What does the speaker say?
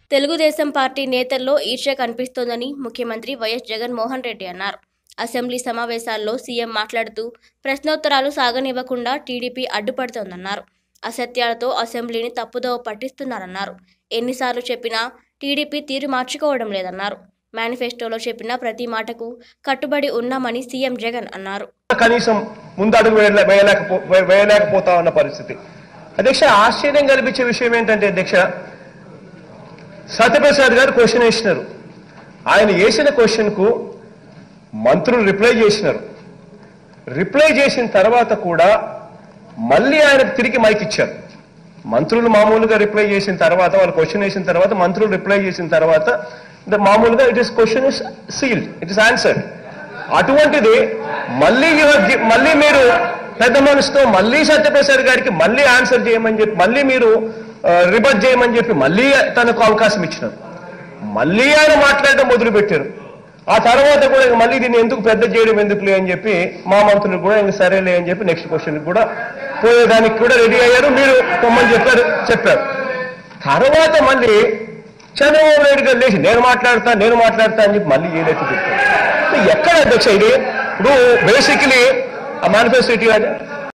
Telugu Desam party నేతల్లో ఈర్ష్య కనిపిస్తోందని ముఖ్యమంత్రి వైఎస్ జగన్మోహన్ రెడ్డి అన్నారు అసెంబ్లీ సమావేశాల్లో సీఎం మాట్లాడుతూ ప్రశ్నోత్తరాలు సాగనివ్వకుండా టీడీపీ అడ్డుపడుతోందన్నారు అసత్యాలతో అసెంబ్లీని తప్పుదోవ పట్టిస్తున్నారన్నారు ఎన్నిసార్లు చెప్పినా టీడీపీ తీరు మార్చుకోవడం లేదన్నారు మేనిఫెస్టోలో చెప్పిన ప్రతి మాటకు కట్టుబడి ఉన్నామని సీఎం జగన్ అన్నారు కనీసం ముందడుగు వేయలే- వేయలేకపో వే- వేయలేకపోతా ఉన్న పరిస్థితి అధ్యక్ష ఆశ్చర్యం కల్పించే విషయం ఏంటంటే అధ్యక్ష సత్యప్రసాద్ గారు క్వశ్చన్ వేసినారు ఆయన వేసిన క్వశ్చన్ కు మంత్రులు రిప్లై చేసినారు రిప్లై చేసిన తర్వాత కూడా మళ్ళీ ఆయనకు తిరిగి మైక్ ఇచ్చారు మంత్రులు మామూలుగా రిప్లై చేసిన తర్వాత వాళ్ళు క్వశ్చన్ వేసిన తర్వాత మంత్రులు రిప్లై చేసిన తర్వాత ద- మామూలుగా it is question is sealed it is answered అటువంటిది మళ్ళీ you have gi- మళ్ళీ మీరు పెద్ద మనసుతో మళ్ళీ సత్యప్రసాద్ గారికి మళ్ళీ ఆన్సర్ చేయమని చెప్పి మళ్ళీ మీరు రిబట్ చేయమని చెప్పి మళ్ళీ తనకు అవకాశం ఇచ్చినారు మళ్ళీ ఆయన మాట్లాడడం మొదలు పెట్టారు ఆ తర్వాత కూడా ఇంక మళ్ళీ దీన్ని ఎందుకు పెద్ద చేయడం ఎందుకులే అని చెప్పి మా మంత్రులు కూడా ఇంక సరేలే అని చెప్పి నెక్స్ట్ క్వశ్చన్ కూడా పోయేదానికి కూడా రెడీ అయ్యారు మీరు పొమ్మని చెప్పారు చెప్పారు తర్వాత మళ్ళీ చంద్రబాబు నాయుడు గారు లేచి నేను మాట్లాడతా నేను మాట్లాడతా అని చెప్పి మళ్ళీ ఏదైతే చెప్పారు ఎక్కడ అధ్యక్ష ఇది ఇప్పుడు బేసిక్లీ ఆ మేనిఫెస్టో